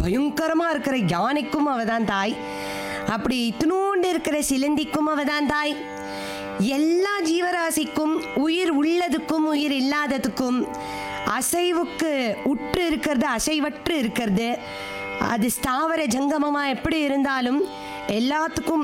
பயங்கரமா இருக்கிற யானைக்கும் அவ தான் தாய் அப்படி இத்தினூண்டு இருக்கிற சிலந்திக்கும் அவ தான் தாய் எல்லா ஜீவராசிக்கும் உயிர் உள்ளதுக்கும் உயிர் இல்லாததுக்கும் அசைவுக்கு உற்று இருக்கிறது அசைவற்று இருக்கிறது அது ஸ்தாவர ஜங்கமமா எப்படி இருந்தாலும் எல்லாத்துக்கும்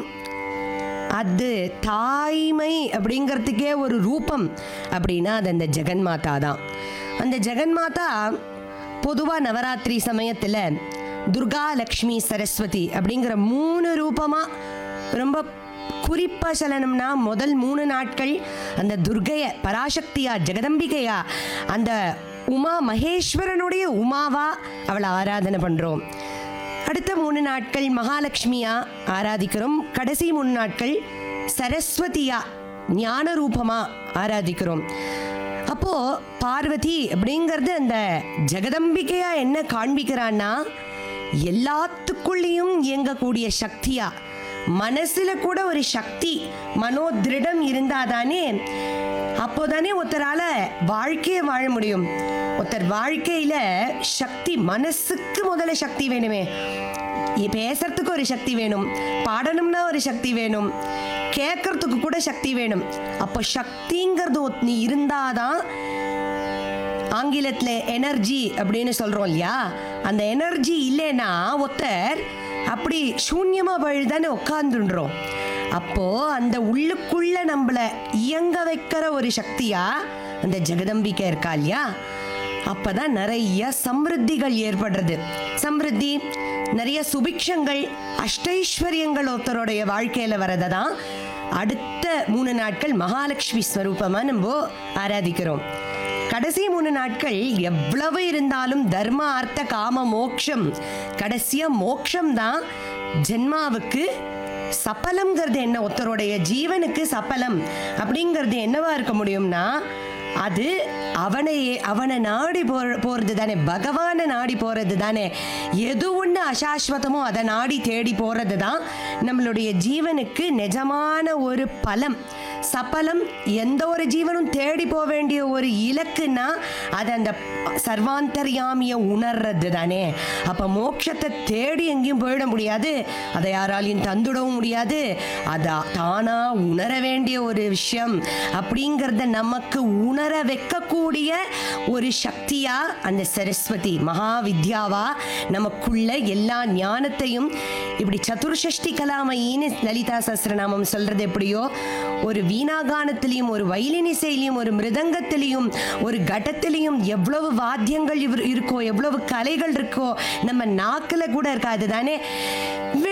அது தாய்மை அப்படிங்கிறதுக்கே ஒரு ரூபம் அப்படின்னா அது அந்த ஜெகன்மாதா தான் அந்த ஜெகன்மாதா பொதுவாக நவராத்திரி சமயத்தில் துர்கா லக்ஷ்மி சரஸ்வதி அப்படிங்கிற மூணு ரூபமாக ரொம்ப குறிப்பாக சொல்லணும்னா முதல் மூணு நாட்கள் அந்த துர்கைய பராசக்தியா ஜெகதம்பிகையா அந்த உமா மகேஸ்வரனுடைய உமாவா அவளை ஆராதனை பண்ணுறோம் அடுத்த மூணு நாட்கள் மகாலட்சுமியா ஆராதிக்கிறோம் கடைசி மூணு நாட்கள் சரஸ்வதியா ஞான ரூபமா ஆராதிக்கிறோம் அப்போ பார்வதி அப்படிங்கிறது அந்த ஜெகதம்பிகையா என்ன காண்பிக்கிறான்னா எல்லாத்துக்குள்ளேயும் இயங்கக்கூடிய சக்தியா மனசுல கூட ஒரு சக்தி மனோதிருடம் இருந்தாதானே அப்போதானே ஒருத்தரால வாழ்க்கையை வாழ முடியும் ஒருத்தர் வாழ்க்கையில சக்தி மனசுக்கு முதல்ல சக்தி வேணுமே இ- பேசுறதுக்கு ஒரு சக்தி வேணும் பாடணும்னா ஒரு சக்தி வேணும் கேட்கறதுக்கு கூட சக்தி வேணும் அப்போ சக்திங்கிறது ஒன்று இருந்தாதான் ஆங்கிலத்தில் எனர்ஜி அப்படின்னு சொல்கிறோம் இல்லையா அந்த எனர்ஜி இல்லைன்னா ஒருத்தர் அப்படி சூன்யமாக வழுதானே உட்காந்துன்றோம் அப்போ அந்த உள்ளுக்குள்ள நம்மள இயங்க வைக்கிற ஒரு சக்தியா அந்த ஜெகதம்பிகை இருக்கா இல்லையா அப்பதான் நிறைய சம்ருத்திகள் ஏற்படுறது சம்ருத்தி நிறைய சுபிக்ஷங்கள் அஷ்டைஸ்வரியங்கள் ஒருத்தருடைய வாழ்க்கையில வரதை தான் அடுத்த மூணு நாட்கள் மகாலட்சுமி ஸ்வரூபமா நம்ம ஆராதிக்கிறோம் கடைசி மூணு நாட்கள் எவ்வளவு இருந்தாலும் தர்ம அர்த்த காம மோக்ஷம் கடைசியா மோக்ஷம் தான் ஜென்மாவுக்கு சபலம்ங்கிறது என்ன ஒருத்தருடைய ஜீவனுக்கு சபலம் அப்படிங்கிறது என்னவா இருக்க முடியும்னா அது அவனை அவனை நாடி போ போகிறது தானே பகவானை நாடி போகிறது தானே எது ஒன்று அசாஸ்வதமோ அதை நாடி தேடி போகிறது தான் நம்மளுடைய ஜீவனுக்கு நிஜமான ஒரு பலம் சபலம் எந்த ஒரு ஜீவனும் தேடி போக வேண்டிய ஒரு இலக்குன்னா அது அந்த சர்வாந்தர்யாமிய உணர்றது தானே அப்போ மோட்சத்தை தேடி எங்கேயும் போயிட முடியாது அதை யாராலையும் தந்துடவும் முடியாது அதை தானா உணர வேண்டிய ஒரு விஷயம் அப்படிங்கிறத நமக்கு உணர வைக்கக்கூடிய ஒரு சக்தியா அந்த சரஸ்வதி மகாவித்யாவா நமக்குள்ள எல்லா ஞானத்தையும் இப்படி சதுர்ஷஷ்டி கலாமையின்னு லலிதா சஹஸ்ரநாமம் சொல்றது எப்படியோ ஒரு வீணாகானத்திலையும் ஒரு வயலின் இசையிலையும் ஒரு மிருதங்கத்திலையும் ஒரு கடத்திலையும் எவ்வளவு வாத்தியங்கள் இவர் இருக்கோ எவ்வளவு கலைகள் இருக்கோ நம்ம நாக்கில் கூட இருக்காது தானே